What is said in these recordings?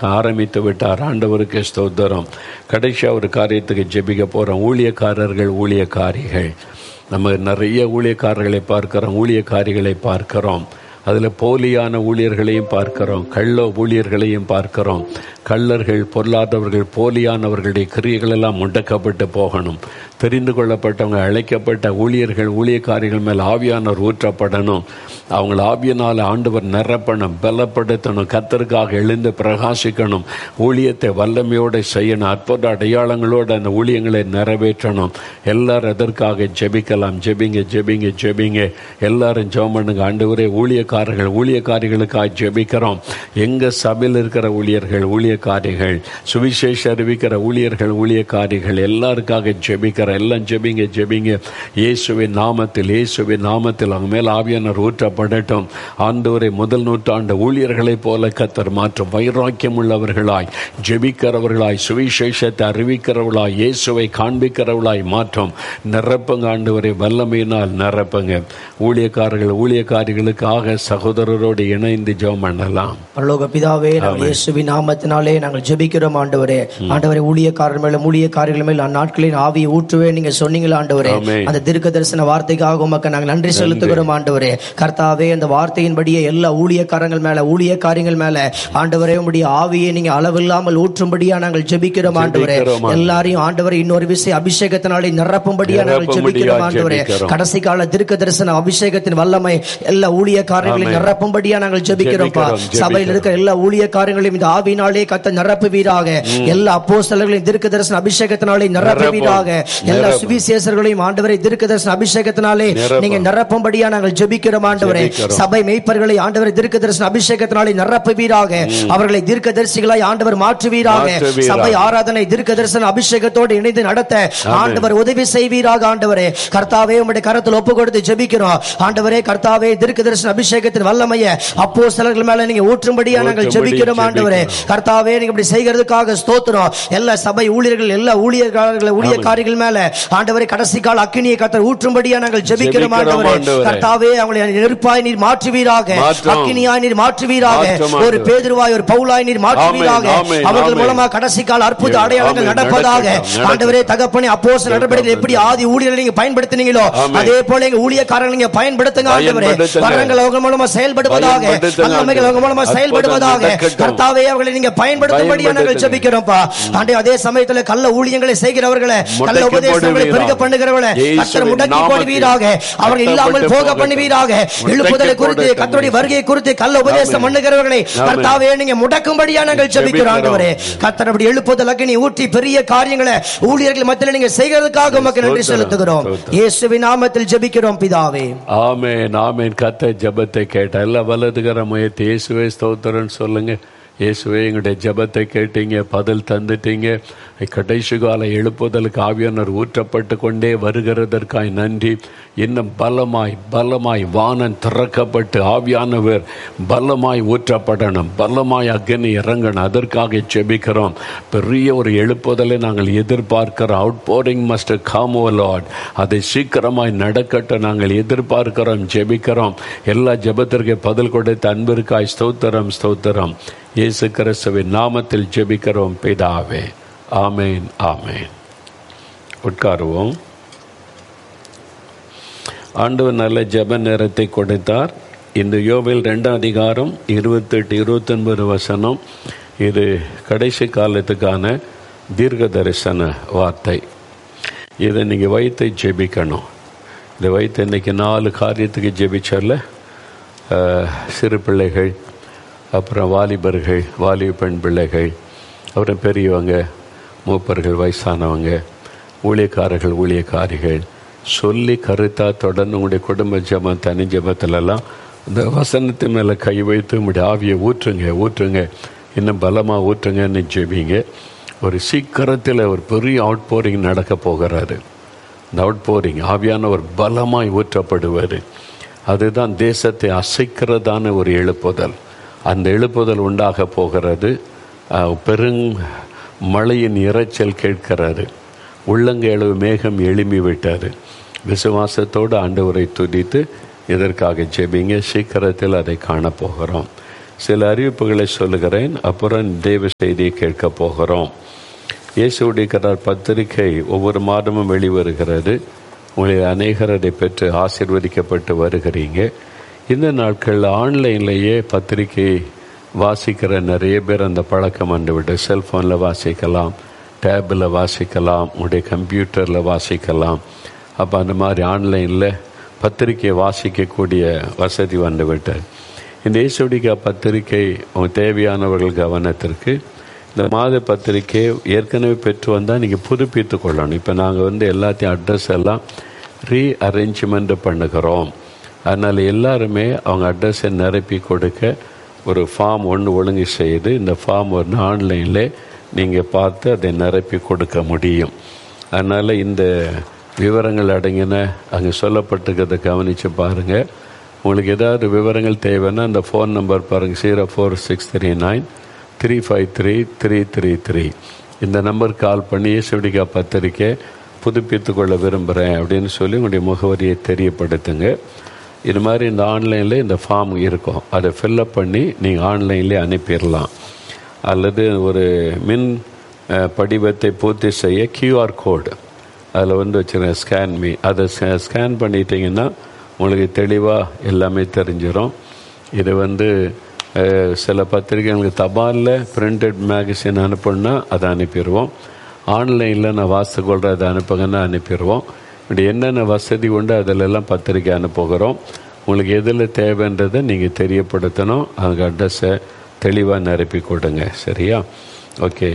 ஆரம்பித்து விட்டார் ஆண்டவருக்கு ஸ்தோத்திரம் கடைசியாக ஒரு காரியத்துக்கு ஜெபிக்க போகிறோம் ஊழியக்காரர்கள் ஊழியக்காரிகள் நம்ம நிறைய ஊழியக்காரர்களை பார்க்கிறோம் ஊழியக்காரிகளை பார்க்கிறோம் அதில் போலியான ஊழியர்களையும் பார்க்கிறோம் கள்ள ஊழியர்களையும் பார்க்கிறோம் கள்ளர்கள் பொருளாதவர்கள் போலியானவர்களுடைய கிரியைகள் எல்லாம் முடக்கப்பட்டு போகணும் தெரிந்து கொள்ளப்பட்டவங்க அழைக்கப்பட்ட ஊழியர்கள் ஊழியக்காரிகள் மேல் ஆவியானவர் ஊற்றப்படணும் அவங்கள ஆவியனால் ஆண்டவர் நிரப்பணும் பலப்படுத்தணும் கத்தருக்காக எழுந்து பிரகாசிக்கணும் ஊழியத்தை வல்லமையோடு செய்யணும் அற்புத அடையாளங்களோடு அந்த ஊழியங்களை நிறைவேற்றணும் எல்லாரும் அதற்காக ஜெபிக்கலாம் ஜெபிங்க ஜெபிங்க ஜெபிங்க எல்லாரும் ஜெபம் பண்ணுங்க ஆண்டவரே ஊழியக்காரர்கள் ஊழியக்காரிகளுக்காக ஜெபிக்கிறோம் எங்க சபையில் இருக்கிற ஊழியர்கள் ஊழியக்காரிகள் சுவிசேஷ அறிவிக்கிற ஊழியர்கள் ஊழியக்காரிகள் எல்லாருக்காக ஜெபிக்கிற எல்லாம் ஜெபிங்க ஜெபிங்க இயேசுவின் நாமத்தில் இயேசுவின் நாமத்தில் அவங்க மேல் ஆவியானர் ஊற்றப்படட்டும் ஆண்டவரை முதல் நூற்றாண்டு ஊழியர்களைப் போல கத்தர் மாற்றும் வைராக்கியம் உள்ளவர்களாய் ஜெபிக்கிறவர்களாய் சுவிசேஷத்தை அறிவிக்கிறவர்களாய் இயேசுவை காண்பிக்கிறவர்களாய் மாற்றும் நிரப்புங்க ஆண்டவரை வல்லமையினால் நிரப்புங்க ஊழியக்காரர்கள் ஊழியக்காரிகளுக்காக சகோதரரோடு இணைந்து ஜெபம் பண்ணலாம் பரலோக பிதாவே நாங்கள் இயேசுவின் நாமத்தினாலே நாங்கள் ஜெபிக்கிறோம் ஆண்டவரே ஆண்டவரே ஊழியக்காரர் மேலும் ஊழியக்காரர்கள் மேல் அந்நாட்களின் ஆவியை ஊற்றுவே நீங்க சொன்னீங்களா ஆண்டவரே ஆமென். அந்த தீர்க்க தரிசன வார்த்தைக்காக உமக்கு நாங்கள் நன்றி செலுத்துகிறோம் ஆண்டவரே கர்த்தாவே அந்த வார்த்தையின்படியே எல்லா ஊழியக்காரங்கள் மேல ஊழியக்காரியங்கள் மேல ஆண்டவரே உம்முடைய ஆவியை நீங்க அளவில்லாமல் ஊற்றும்படியா நாங்கள் ஜெபிக்கிறோம் ஆண்டவரே ஜெபிக்கிறோம். எல்லாரையும் ஆண்டவரே இன்னொரு விஷயம் அபிஷேகத்தினாலே நிரப்பும்படியா நாங்கள் நிரப்பும்படியா ஜெபிக்கிறோம் ஆண்டவரே ஜெபிக்கிறோம். கடைசி கால தீர்க்க தரிசன அபிஷேகத்தின் வல்லமை எல்லா ஊழியக்காரர்களை ஆமென். நிரப்பும்படியா நாங்கள் ஜெபிக்கிறோம்ப்பா ஜெபிக்கிறோம், சபையில் ஜெபிக்கிறோம். இருக்கிற எல்லா ஊழியக்காரங்களையும் இந்த ஆவினாலே கத்த நிரப்புவீராக எல்லா அப்போஸ்தலர்களையும் தீர்க்க தரிசன அபிஷேகத்தினாலே நிரப்புவீராக எல்லா நிரப்பும். சுவிசேஷர்களையும் ஆண்டவரை தீர்க்க தரிசன அபிஷேகத்தினாலே நிரப்பும். நீங்க நிரப்பும்படியா நாங்கள் ஜெபிக்கிறோம் ஆண்டவரே ஜெபிக்கிறோம். சபை மெய்ப்பர்களை ஆண்டவரை தீர்க்க தரிசன அபிஷேகத்தினாலே நிரப்புவீராக அவர்களை தீர்க்க தரிசிகளாய் ஆண்டவர் மாற்றுவீராக மாற்றுவீராக. சபை ஆராதனை தீர்க்க தரிசன அபிஷேகத்தோடு இணைந்து நடத்த ஆண்டவர் உதவி செய்வீராக ஆண்டவரே கர்த்தாவே உம்முடைய கரத்தில் ஒப்பு கொடுத்து ஜெபிக்கிறோம் ஆண்டவரே கர்த்தாவே தீர்க்க தரிசன அபிஷேகத்தின் வல்லமைய அப்போ சிலர்கள் மேல நீங்க ஊற்றும்படியா நாங்கள் ஊற்றும்படி ஜெபிக்கிறோம் ஆண்டவரே ஜெபிக்கிறோம். கர்த்தாவே நீங்க இப்படி செய்கிறதுக்காக ஸ்தோத்திரம் எல்லா சபை ஊழியர்கள் எல்லா ஊழியர்கள் ஊழியக்காரிகள் மேல ஆண்டவரே கடைசி கால அக்கினியை கத்தர் ஊற்றும்படியா நாங்கள் ஜெபிக்கிறோம் ஜெபிக்கிறோம் ஆண்டவரே ஆண்டவரே. கர்த்தாவே அவங்களை நெருப்பாய் நீர் மாற்றுவீராக மாற்றும். அக்கினியாய் நீர் மாற்றுவீராக மாற்றும் ஒரு ஆண்டவரே. பேதுருவாய் ஒரு பவுலாய் நீர் மாற்றுவீராக ஆமென், ஆமென், அவர்கள் ஆமென். மூலமா கடைசி கால அற்புத ஆமென், அடையாளங்கள் ஆமென். நடப்பதாக நடக்கட்டும், ஆண்டவரே தகப்பனே அப்போஸ்தலர் நடவடிக்கைகள் எப்படி ஆதி ஊழியர்களை நீங்க பயன்படுத்தினீங்களோ ஆமென். அதே போல எங்க ஊழியக்காரர்கள் நீங்க பயன்படுத்துங்க ஆண்டவரே பயன்படுத்துங்க. வரங்கள் அவங்க மூலமா செயல்படுவதாக பயன்படுத்துங்க, வல்லமைகள் அவங்க மூலமா அற்புதம் செயல்படுவதாக நடக்கட்டும். கர்த்தாவே அவர்களை நீங்க பயன்படுத்தும்படியா நாங்கள் பயன்படுத்துங்க. ஜெபிக்கிறோம்ப்பா ஆண்டே அதே சமயத்துல கள்ள ஊழியங்களை செய்கிறவர்களை கள்ள முடக்கி உபதேசங்களை போடுவீராக. பெருக பண்ணுகிறவர்களை இயேசுவின் கர்த்தர் முடக்கி நாமத்தில் போடுவீராக அவர்கள் இல்லாமல் கட்டப்பட்டு போக போகட்டும். பண்ணுவீராக முடக்கி எழுப்புதலை குறித்து போடட்டும். கர்த்தருடைய வருகையை குறித்து கள்ள உபதேசம் ஆமென். பண்ணுகிறவர்களை ஆமென். கர்த்தாவே நீங்க முடக்கும்படியா நாங்கள் ஜெபிக்கிறோம் ஜெபிக்கிறோம். ஆண்டவரே கர்த்தர் அப்படி எழுப்புதல் அக்கினி ஊற்றி பெரிய காரியங்களை ஊழியர்கள் மத்தியில் நீங்க செய்கிறதுக்காக உமக்கு நன்றி ஸ்தோத்திரம், செலுத்துகிறோம் ஸ்தோத்திரம். இயேசுவின் நாமத்தில் ஜெபிக்கிறோம் பிதாவே ஆமென் ஆமென் கத்த ஜெபத்தை கேட்ட எல்லா வலதுகர முயற்சி இயேசுவே ஸ்தோத்திரன்னு சொல்லுங்க இயேசுவே எங்களுடைய ஜெபத்தை கேட்டீங்க பதில் தந்துட்டீங்க கடைசி கால எழுப்புதலுக்கு ஆவியானர் ஊற்றப்பட்டு கொண்டே வருகிறதற்காய் நன்றி இன்னும் பலமாய் பலமாய் வானம் திறக்கப்பட்டு ஆவியானவர் பலமாய் ஊற்றப்படணும் பலமாய் அக்னி இறங்கணும் அதற்காக ஜெபிக்கிறோம் பெரிய ஒரு எழுப்புதலை நாங்கள் எதிர்பார்க்கிறோம் outpouring must come O Lord அதை சீக்கிரமாய் நடக்கட்டும் நாங்கள் எதிர்பார்க்கிறோம் ஜெபிக்கிறோம் எல்லா ஜெபத்திற்கு பதில் கொடுத்த அன்பிற்காய் ஸ்தோத்திரம் ஸ்தோத்திரம் இயேசு கிறிஸ்துவின் நாமத்தில் ஜெபிக்கிறோம் பிதாவே ஆமேன் ஆமேன் உட்காருவோம் ஆண்டவர் நல்ல ஜெப நேரத்தை கொடுத்தார் இந்த யோவில் ரெண்டாம் அதிகாரம் இருபத்தெட்டு இருபத்தொன்பது வசனம் இது கடைசி காலத்துக்கான தீர்க்க தரிசன வார்த்தை இதை நீங்கள் வைத்து ஜெபிக்கணும் இதை வைத்து இன்னைக்கு நாலு காரியத்துக்கு ஜெபிச்சல சிறு பிள்ளைகள் அப்புறம் வாலிபர்கள் வாலிப பெண் பிள்ளைகள் அப்புறம் பெரியவங்க மூப்பர்கள் வயசானவங்க ஊழியக்காரர்கள் ஊழியக்காரிகள் சொல்லி கருத்தா தொடர்ந்து உங்களுடைய குடும்ப ஜபம் தனி ஜபத்திலெல்லாம் இந்த வசனத்து மேலே கை வைத்து உங்களுடைய ஆவியை ஊற்றுங்க ஊற்றுங்க இன்னும் பலமாக ஊற்றுங்கன்னு ஜெபிங்க ஒரு சீக்கிரத்தில் ஒரு பெரிய அவுட் போரிங் நடக்க போகிறாரு இந்த அவுட் போரிங் ஆவியானவர் பலமாய் ஊற்றப்படுவார் அதுதான் தேசத்தை அசைக்கிறதான ஒரு எழுப்புதல் அந்த எழுப்புதல் உண்டாக போகிறது அஹ், பெருங் மழையின் இரைச்சல் கேட்கிறது உள்ளங்கையளவு மேகம் எழும்பி விட்டார் விசுவாசத்தோடு ஆண்டவரை துதித்து இதற்காக ஜெபிங்க சீக்கிரத்தில் அதை காணப்போகிறோம் சில அறிவிப்புகளை சொல்லுகிறேன் அப்புறம் தேவ செய்தியை கேட்க போகிறோம் இயேசுடைய கரார் பத்திரிகை ஒவ்வொரு மாதமும் வெளிவருகிறது உங்களில் அநேகர் அதை பெற்று ஆசிர்வதிக்கப்பட்டு வருகிறீங்க இந்த நாட்களில் ஆன்லைன்லேயே பத்திரிகை வாசிக்கிற நிறைய பேர் அந்த பழக்கம் வந்துவிட்டு செல்ஃபோனில் வாசிக்கலாம் டேபில் வாசிக்கலாம் உங்களுடைய கம்ப்யூட்டரில் வாசிக்கலாம் அப்போ அந்த மாதிரி ஆன்லைனில் பத்திரிகையை வாசிக்கக்கூடிய வசதி வந்துவிட்டது இந்த இயேசுடிகா பத்திரிகை உங்க தேவையானவர்கள் கவனத்திற்கு இந்த மாத பத்திரிக்கை ஏற்கனவே பெற்று வந்தால் நீங்கள் புதுப்பித்து கொள்ளணும் இப்போ நாங்கள் வந்து எல்லாத்தையும் அட்ரஸ் எல்லாம் ரீ அரேஞ்ச்மெண்ட் பண்ணுகிறோம் அதனால் எல்லாருமே அவங்க அட்ரஸை நிரப்பி கொடுக்க ஒரு ஃபார்ம் ஒன்று ஒழுங்கு செய்து இந்த ஃபார்ம் ஒன்று ஆன்லைனில் நீங்கள் பார்த்து அதை நிரப்பி கொடுக்க முடியும் அதனால் இந்த விவரங்கள் அடங்கின அங்கே சொல்லப்பட்டிருக்கிறத கவனித்து பாருங்கள் உங்களுக்கு ஏதாவது விவரங்கள் தேவைன்னா அந்த ஃபோன் நம்பர் பாருங்கள் zero four six three nine three five three three three three இந்த நம்பர் கால் பண்ணி சிவடிகா பத்திரிக்கை புதுப்பித்து கொள்ள விரும்புகிறேன் அப்படின்னு சொல்லி உங்களுடைய முகவரியை தெரியப்படுத்துங்க இது மாதிரி இந்த ஆன்லைனில் இந்த ஃபார்ம் இருக்கும் அதை ஃபில்லப் பண்ணி நீங்கள் ஆன்லைன்லேயே அனுப்பிடலாம் அல்லது ஒரு மின் அஹ், படிவத்தை பூர்த்தி செய்ய கியூஆர் கோடு அதில் வந்து வச்சுருக்கேன் ஸ்கேன் மீ அதை ஸ்கேன் பண்ணிட்டீங்கன்னா உங்களுக்கு தெளிவாக எல்லாமே தெரிஞ்சிடும் இது வந்து அஹ், சில பத்திரிகைகளுக்கு தபாலில் பிரிண்டட் மேகசின் அனுப்பணுன்னா அதை அனுப்பிடுவோம் ஆன்லைனில் நான் வாசித்து கொள்கிற அதை அனுப்புங்கன்னா அனுப்பிடுவோம் இப்படி என்னென்ன வசதி உண்டு அதிலெல்லாம் பத்திரிக்கை அனுப்புகிறோம் உங்களுக்கு எதில் தேவைன்றதை நீங்கள் தெரியப்படுத்தணும் அவங்க அட்ரஸை தெளிவாக நிரப்பி கொடுங்க சரியா ஓகே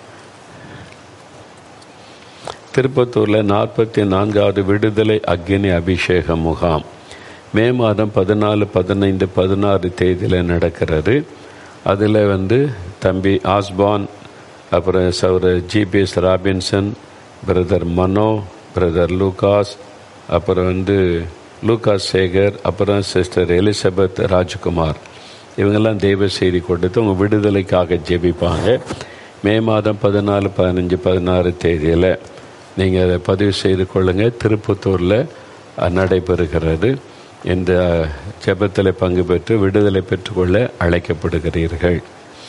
திருப்பத்தூரில் நாற்பத்தி நான்காவது விடுதலை அக்னி அபிஷேக முகாம் மே மாதம் பதினாலு பதினைந்து பதினாறு தேதியில் நடக்கிறது அதில் வந்து தம்பி ஆஸ்பான் அப்புறம் சௌர GPS Robinson brother Mano brother Lucas அப்புறம் வந்து லூகாஸ் சேகர் அப்புறம் சிஸ்டர் எலிசபெத் ராஜ்குமார் இவங்கெல்லாம் தெய்வ செய்தி கொடுத்து உங்கள் விடுதலைக்காக ஜெபிப்பாங்க மே மாதம் பதினாலு பதினஞ்சு பதினாறு தேதியில் நீங்கள் அதை பதிவு செய்து கொள்ளுங்கள் திருப்பத்தூரில் அஹ், நடைபெறுகிறது இந்த ஜெபத்தில் பங்கு பெற்று விடுதலை பெற்றுக்கொள்ள அழைக்கப்படுகிறீர்கள்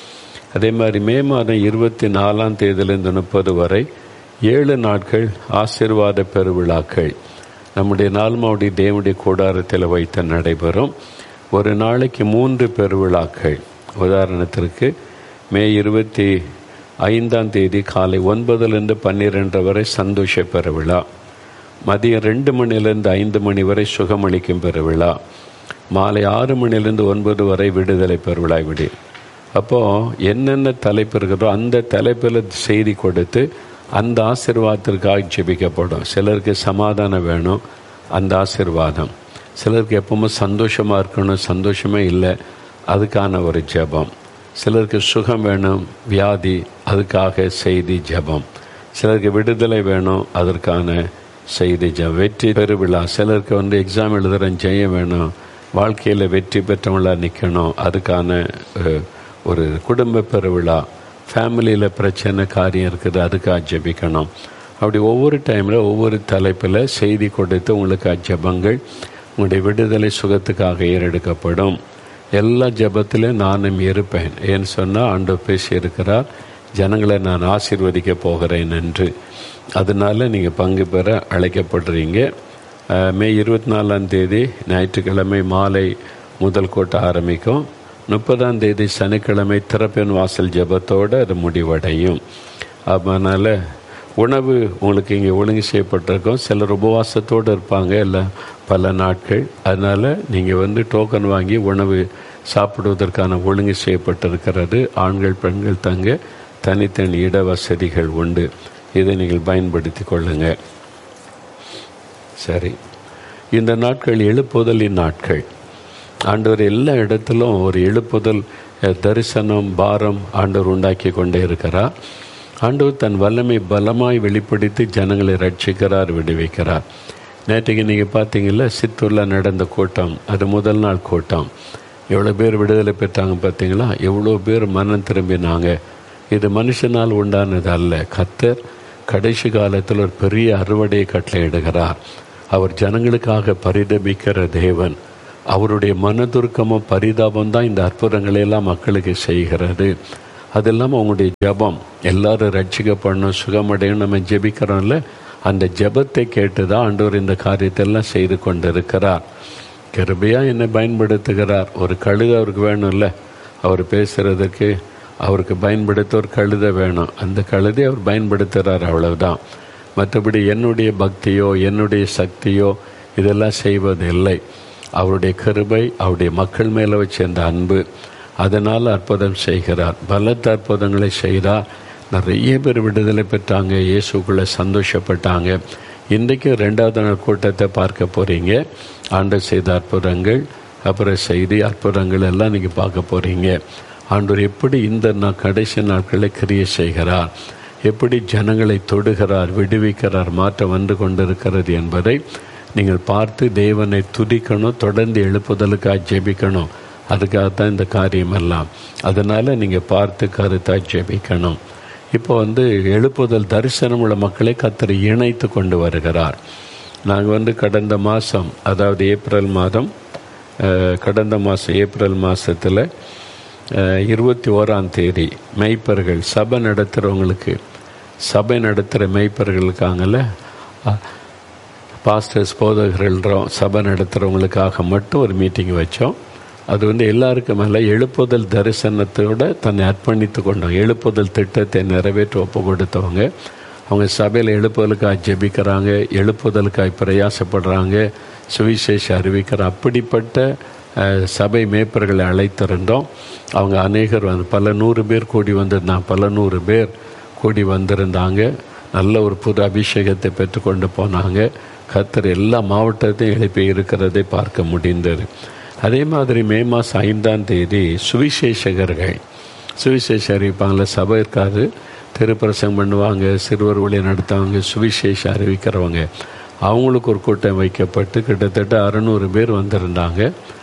அதே மாதிரி மே மாதம் இருபத்தி நாலாம் தேதியிலிருந்து முப்பது வரை ஏழு நாட்கள் ஆசீர்வாத பெருவிழாக்கள் நம்முடைய நால்மாவுடைய தேவனுடைய கூடாரத்தில் வைத்து நடைபெறும் ஒரு நாளைக்கு மூன்று பெருவிழாக்கள் உதாரணத்திற்கு மே இருபத்தி ஐந்தாம் தேதி காலை ஒன்பதுலேருந்து பன்னிரெண்டு வரை சந்தோஷ பெருவிழா மதியம் ரெண்டு மணிலேருந்து ஐந்து மணி வரை சுகமளிக்கும் பெருவிழா மாலை ஆறு மணிலேருந்து ஒன்பது வரை விடுதலை பெருவிழா விடி அப்போது என்னென்ன தலைப்பு இருக்கிறதோ அந்த தலைப்பில் செய்தி கொடுத்து அந்த ஆசீர்வாதத்திற்காக ஜெபிக்கப்படும் சிலருக்கு சமாதானம் வேணும் அந்த ஆசீர்வாதம் சிலருக்கு எப்பவுமே சந்தோஷமாக இருக்கணும் சந்தோஷமே இல்லை அதுக்கான ஒரு ஜெபம் சிலருக்கு சுகம் வேணும் வியாதி அதுக்காக செய்தி ஜெபம் சிலருக்கு விடுதலை வேணும் அதற்கான செய்தி ஜெபம் வெற்றி பெருவிழா சிலருக்கு வந்து எக்ஸாம் எழுதுகிற ஜெயம் வேணும் வாழ்க்கையில் வெற்றி பெற்றவங்களா நிற்கணும் அதுக்கான அஹ், ஒரு குடும்ப பெருவிழா ஃபேமிலியில் பிரச்சனை காரியம் இருக்குது அதுக்காக ஜெபிக்கணும் அப்படி ஒவ்வொரு டைமில் ஒவ்வொரு தலைப்பில் செய்தி கொடுத்து உங்களுக்கு அஜபங்கள் உங்களுடைய விடுதலை சுகத்துக்காக ஏறெடுக்கப்படும் எல்லா ஜெபத்திலும் நானும் இருப்பேன் ஏன்னு சொன்னால் ஆண்டவர் பேசியிருக்கிறார் ஜனங்களை நான் ஆசீர்வதிக்க போகிறேன் என்று அதனால நீங்கள் பங்கு பெற அழைக்கப்படுறீங்க அஹ், மே இருபத்தி நாலாம் தேதி ஞாயிற்றுக்கிழமை மாலை முதல் கூட்டம் ஆரம்பிக்கும் முப்பதாம் தேதி சனிக்கிழமை திறப்பின் வாசல் ஜெபத்தோடு அது முடிவடையும் அதனால் உணவு உங்களுக்கு இங்கே ஒழுங்கு செய்யப்பட்டிருக்கும் சிலர் உபவாசத்தோடு இருப்பாங்க இல்லை பல நாட்கள் அதனால் நீங்கள் வந்து டோக்கன் வாங்கி உணவு சாப்பிடுவதற்கான ஒழுங்கு செய்யப்பட்டிருக்கிறது ஆண்கள் பெண்கள் தங்க தனித்தனி இட வசதிகள் உண்டு இதை நீங்கள் பயன்படுத்தி கொள்ளுங்கள் சரி இந்த நாட்கள் எழுப்புதலின் நாட்கள் ஆண்டவர் எல்லா இடத்திலும் ஒரு எழுப்புதல் அஹ், தரிசனம் பாரம் ஆண்டவர் உண்டாக்கி கொண்டே இருக்கிறார் ஆண்டவர் தன் வல்லமை பலமாய் வெளிப்படுத்தி ஜனங்களை ரட்சிக்கிறார் விடுவிக்கிறார் நேற்றுக்கு நீங்கள் பார்த்தீங்கல்ல சித்தூரில் நடந்த கூட்டம் அது முதல் நாள் கூட்டம் எவ்வளோ பேர் விடுதலை பெற்றாங்க பார்த்தீங்களா எவ்வளோ பேர் மனம் திரும்பினாங்க இது மனுஷனால் உண்டானது அல்ல கத்தர் கடைசி காலத்தில் ஒரு பெரிய அறுவடையை கட்டளையிடுகிறார் அவர் ஜனங்களுக்காக பரிதபிக்கிற தேவன் அவருடைய மனதுருக்கமும் பரிதாபம் தான் இந்த அற்புதங்களை எல்லாம் மக்களுக்கு செய்கிறது அது இல்லாமல் அவங்களுடைய ஜெபம் எல்லாரும் ரட்சிக்கப்படணும் சுகமடையணும் நம்ம ஜெபிக்கிறோம்ல அந்த ஜெபத்தை கேட்டு தான் ஆண்டவர் இந்த காரியத்தை எல்லாம் செய்து கொண்டிருக்கிறார் கிருபையா என்னை பயன்படுத்துகிறார் ஒரு கழுதை அவருக்கு வேணும்ல அவர் பேசுறதுக்கு அவருக்கு பயன்படுத்த ஒரு கழுதை வேணும் அந்த கழுதை அவர் பயன்படுத்துகிறார் அவ்வளவுதான் மற்றபடி என்னுடைய பக்தியோ என்னுடைய சக்தியோ இதெல்லாம் செய்வதில்லை அவருடைய கிருபை அவருடைய மக்கள் மேலே வச்ச அந்த அன்பு அதனால் அற்புதம் செய்கிறார் பலத்த அற்புதங்களை செய்கிறார் நிறைய பேர் விடுதலை பெற்றாங்க இயேசுக்குள்ளே சந்தோஷப்பட்டாங்க இன்றைக்கு ரெண்டாவது நாள் கூட்டத்தை பார்க்க போகிறீங்க ஆண்டு செய்த அற்புதங்கள் அப்புறம் செய்தி அற்புதங்கள் எல்லாம் நீங்கள் பார்க்க போகிறீங்க ஆண்டவர் எப்படி இந்த நான் கடைசி நாட்களை கிரிய செய்கிறார் எப்படி ஜனங்களை தொடுகிறார் விடுவிக்கிறார் மாற்றம் வந்து கொண்டிருக்கிறது என்பதை நீங்கள் பார்த்து தேவனை துதிக்கணும் தொடர்ந்து எழுப்புதலுக்காக ஜெபிக்கணும் அதுக்காகத்தான் இந்த காரியம் எல்லாம் அதனால் நீங்கள் பார்த்து கருத்தாக ஜெபிக்கணும் இப்போ வந்து எழுப்புதல் தரிசனம் உள்ள மக்களை கத்தர் இணைத்து கொண்டு வருகிறார் நாங்கள் வந்து கடந்த மாதம் அதாவது ஏப்ரல் மாதம் அஹ், கடந்த மாதம் ஏப்ரல் மாதத்தில் இருபத்தி ஓராம் தேதி மெய்ப்பர்கள் சபை நடத்துகிறவங்களுக்கு சபை நடத்துகிற மெய்ப்பர்களுக்காங்கல்ல அஹ், பாஸ்டர்ஸ் போதகர்கள் சபை நடத்துகிறவங்களுக்காக மட்டும் ஒரு மீட்டிங் வச்சோம் அது வந்து எல்லாருக்கும் மேலே எழுப்புதல் தரிசனத்தோட தன்னை அர்ப்பணித்து கொண்டவங்க எழுப்புதல் திட்டத்தை நிறைவேற்ற ஒப்பு கொடுத்தவங்க அவங்க சபையில் எழுப்புதலுக்காக ஜெபிக்கிறாங்க எழுப்புதலுக்காக பிரயாசப்படுறாங்க சுவிசேஷ அறிவிக்கிற அப்படிப்பட்ட அஹ், சபை மேய்ப்பர்களை அழைத்திருந்தோம் அவங்க அநேகர் வந்து பல நூறு பேர் கூடி வந்திருந்தாங்க பல நூறு பேர் கூடி வந்திருந்தாங்க நல்ல ஒரு புது அபிஷேகத்தை பெற்றுக்கொண்டு போனாங்க கத்தர் எல்லா மாவட்டத்தையும் எழுப்பி இருக்கிறதை பார்க்க முடிந்தது அதே மாதிரி மே மாதம் ஐந்தாம் தேதி சுவிசேஷகர்கள் சுவிசேஷம் அறிவிப்பாங்கள சபை இருக்காது திருப்பிரசங்கம் பண்ணுவாங்க சிறுவர் வழி நடத்துவாங்க சுவிசேஷம் அறிவிக்கிறவங்க அவங்களுக்கு ஒரு கூட்டம் வைக்கப்பட்டு கிட்டத்தட்ட அறநூறு பேர் வந்திருந்தாங்க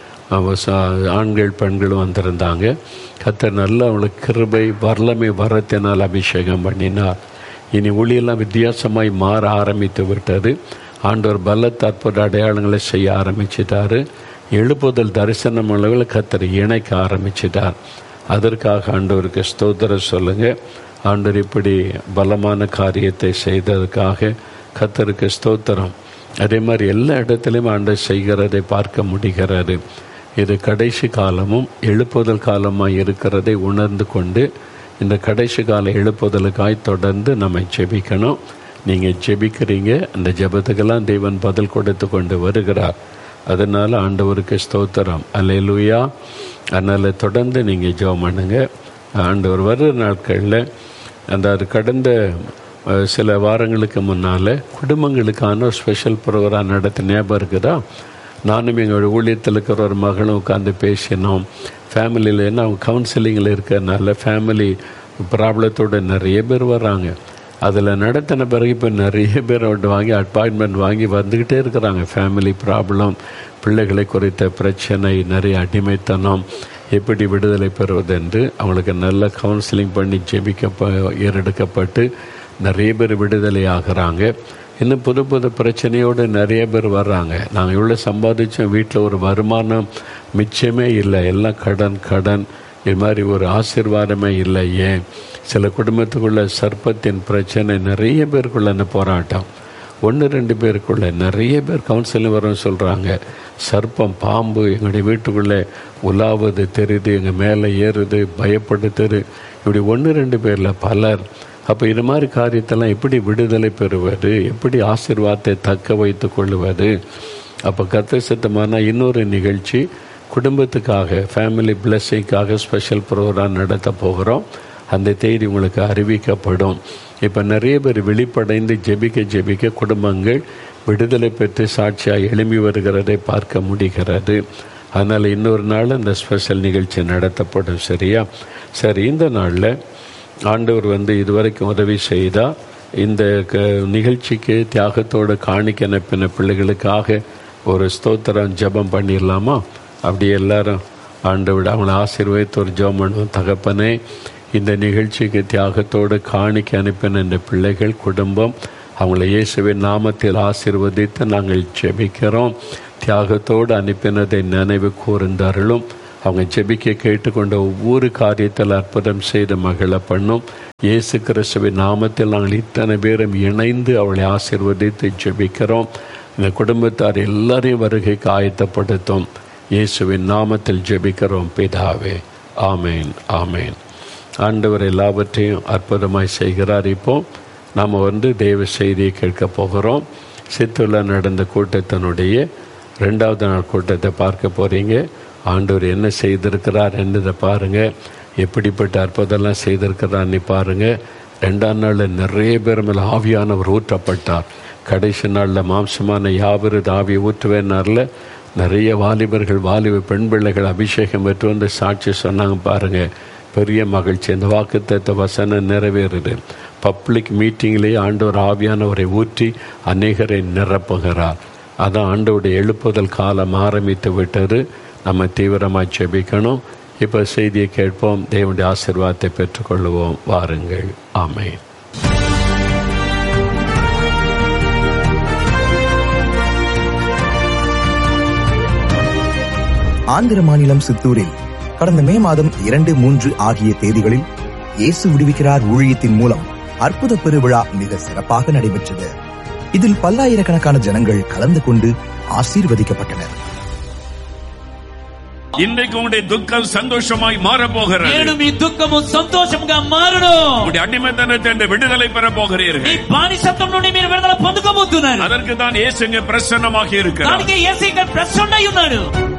அவ ச- ஆண்கள் பெண்களும் வந்திருந்தாங்க கத்தர் நல்ல அவங்களுக்கு கிருபை வர்லமை வரத்தினால் அபிஷேகம் பண்ணினார் இனி ஒளியெல்லாம் வித்தியாசமாய் மாற ஆரம்பித்து விட்டது ஆண்டவர் பலத்த அற்புத அடையாளங்களை செய்ய ஆரம்பிச்சிட்டாரு எழுப்புதல் தரிசனம் அளவில் கத்தர் இணைக்க ஆரம்பிச்சிட்டார் அதற்காக ஆண்டவருக்கு ஸ்தோத்திரம் சொல்லுங்க ஆண்டவர் இப்படி பலமான காரியத்தை செய்ததுக்காக கத்தருக்கு ஸ்தோத்திரம் அதே மாதிரி எல்லா இடத்துலையும் ஆண்டவர் செய்கிறதை பார்க்க முடிகிறது இது கடைசி காலமும் எழுப்புதல் காலமாக இருக்கிறதை உணர்ந்து கொண்டு இந்த கடைசி கால எழுப்புதலுக்காய் தொடர்ந்து நம்ம ஜெபிக்கணும் நீங்கள் ஜெபிக்கிறீங்க அந்த ஜெபத்துக்கெல்லாம் தேவன் பதில் கொடுத்து கொண்டு வருகிறார் அதனால் ஆண்டவருக்கு ஸ்தோத்திரம் அல்லேலூயா அதனால் தொடர்ந்து நீங்கள் ஜெபம் பண்ணுங்க ஆண்டவர் வர்ற நாட்களில் அந்த அது கடந்த அஹ், சில வாரங்களுக்கு முன்னால் குடும்பங்களுக்கான ஒரு ஸ்பெஷல் ப்ரோக்ராம் நடத்த ஞாபகம் இருக்குதா நானும் எங்களோட ஊழியத்தில் இருக்கிற ஒரு மகனும் உட்காந்து பேசினோம் ஃபேமிலியில் என்ன அவங்க கவுன்சிலிங்கில் இருக்கிறதுனால ஃபேமிலி ப்ராப்ளத்தோட நிறைய பேர் வர்றாங்க அதில் நடத்தின பிறகு இப்போ நிறைய பேர் அவர்கிட்ட வாங்கி அப்பாயின்மெண்ட் வாங்கி வந்துக்கிட்டே இருக்கிறாங்க ஃபேமிலி ப்ராப்ளம் பிள்ளைகளை குறித்த பிரச்சனை நிறைய அடிமைத்தனம் எப்படி விடுதலை பெறுவதென்று அவங்களுக்கு நல்ல கவுன்சிலிங் பண்ணி ஜெபிக்க ஏறெடுக்கப்பட்டு நிறைய பேர் விடுதலை ஆகிறாங்க இன்னும் புது புது பிரச்சனையோடு நிறைய பேர் வர்றாங்க நாங்கள் இவ்வளோ சம்பாதிச்சோம் வீட்டில் ஒரு வருமானம் மிச்சமே இல்லை எல்லாம் கடன் கடன் இது மாதிரி ஒரு ஆசீர்வாதமே இல்லை ஏன் சில குடும்பத்துக்குள்ள சர்ப்பத்தின் பிரச்சனை நிறைய பேருக்குள்ள அந்த போராட்டம் ஒன்று ரெண்டு பேருக்குள்ள நிறைய பேர் கவுன்சிலிங் வரோம் சொல்கிறாங்க சர்ப்பம் பாம்பு எங்களுடைய வீட்டுக்குள்ளே உலாவது தெரியுது எங்கள் மேலே ஏறுது பயப்படுத்துது இப்படி ஒன்று ரெண்டு பேரில் பலர் அப்போ இது மாதிரி காரியத்தெல்லாம் எப்படி விடுதலை பெறுவது எப்படி ஆசீர்வாதத்தை தக்க வைத்து கொள்ளுவது அப்போ கத்த சித்தமான இன்னொரு நிகழ்ச்சி குடும்பத்துக்காக ஃபேமிலி பிளஸ்ஸிங்காக ஸ்பெஷல் ப்ரோக்ராம் நடத்த போகிறோம் அந்த தேதி உங்களுக்கு அறிவிக்கப்படும் இப்போ நிறைய பேர் வெளிப்படைந்து ஜெபிக்க ஜெபிக்க குடும்பங்கள் விடுதலை பெற்று சாட்சியாக எழும்பி வருகிறதை பார்க்க முடிகிறது அதனால் இன்னொரு நாள் இந்த ஸ்பெஷல் நிகழ்ச்சி நடத்தப்படும் சரியா சரி இந்த நாளில் ஆண்டவர் வந்து இதுவரைக்கும் உதவி செய்தா இந்த க நிகழ்ச்சிக்கு தியாகத்தோடு காணிக்க அனுப்பின பிள்ளைகளுக்காக ஒரு ஸ்தோத்திரம் ஜெபம் பண்ணிடலாமா அப்படி எல்லாரும் ஆண்டவர் அவங்கள ஆசீர்வதித்து ஒரு ஜெபம் பண்ணுவோம் தகப்பனே இந்த நிகழ்ச்சிக்கு தியாகத்தோடு காணிக்க அனுப்பின இந்த பிள்ளைகள் குடும்பம் அவங்களை இயேசுவின் நாமத்தில் ஆசீர்வதித்து நாங்கள் ஜெபிக்கிறோம் தியாகத்தோடு அனுப்பினதை நினைவு கூர்ந்தார்களும் அவங்க ஜெபிக்க கேட்டுக்கொண்ட ஒவ்வொரு காரியத்தில் அற்புதம் செய்து மகிழ பண்ணும் இயேசு கிறிஸ்துவின் நாமத்தில் நாங்கள் இத்தனை பேரும் இணைந்து அவளை ஆசீர்வதித்து ஜெபிக்கிறோம் இந்த குடும்பத்தார் எல்லாரையும் வருகைக்கு ஆயத்தப்படுத்தும் இயேசுவின் நாமத்தில் ஜெபிக்கிறோம் பிதாவே ஆமேன் ஆமேன் ஆண்டவர் எல்லாவற்றையும் அற்புதமாய் செய்கிறார் இப்போ நாம் வந்து தெய்வ செய்தியை கேட்க போகிறோம் சித்துல நடந்த கூட்டத்தினுடைய ரெண்டாவது நாள் கூட்டத்தை பார்க்க போகிறீங்க ஆண்டவர் என்ன செய்திருக்கிறார் என்னதை பாருங்கள் எப்படிப்பட்ட அற்புதம்லாம் செய்திருக்கிறார்னு பாருங்கள் ரெண்டாம் நாளில் நிறைய பேர் மேலே ஆவியானவர் ஊற்றப்பட்டார் கடைசி நாளில் மாம்சமான யாவரது ஆவியை ஊற்றுவேனார்ல நிறைய வாலிபர்கள் வாலிப பெண் பிள்ளைகள் அபிஷேகம் பெற்று வந்து சாட்சி சொன்னாங்க பாருங்கள் பெரிய மகிழ்ச்சி இந்த வாக்குத்தத்த வசனம் நிறைவேறுது பப்ளிக் மீட்டிங்லேயே ஆண்டவர் ஆவியானவரை ஊற்றி அநேகரை நிரப்புகிறார் அதான் ஆண்டவருடைய எழுப்புதல் காலம் ஆரம்பித்து விட்டது நம்ம தீவிரமாக ஜெபிக்கணும் இப்போ செய்தியை கேட்போம் தேவனுடைய ஆசீர்வாதத்தை பெற்றுக்கொள்வோம் வாருங்கள் ஆமென் ஆந்திர மாநிலம் சித்தூரில் கடந்த மே மாதம் இரண்டு மூன்று ஆகிய தேதிகளில் இயேசு விடுவிக்கிறார் ஊழியத்தின் மூலம் அற்புத பெருவிழா மிக சிறப்பாக நடைபெற்றது இதில் பல்லாயிரக்கணக்கான ஜனங்கள் கலந்து கொண்டு ஆசீர்வதிக்கப்பட்டனர் இன்றைக்கு உங்களுடைய துக்கம் சந்தோஷமாய் மாறப் போகிறது నేడు మీ దుఃఖము సంతోషంగా మారును உங்களுடைய அடிமைத்தனத்தை என்று விடுதலை பெற మీ போகிறீர்கள் బానిసత్వం నుండి మీరు విడుదల పొందుకోబోతున్నారు அதற்கு தான் இயேசுங்க பிரசன்னமாக இருக்கிறார் దానికి ఏసీ ప్రసన్న ఉన్నాడు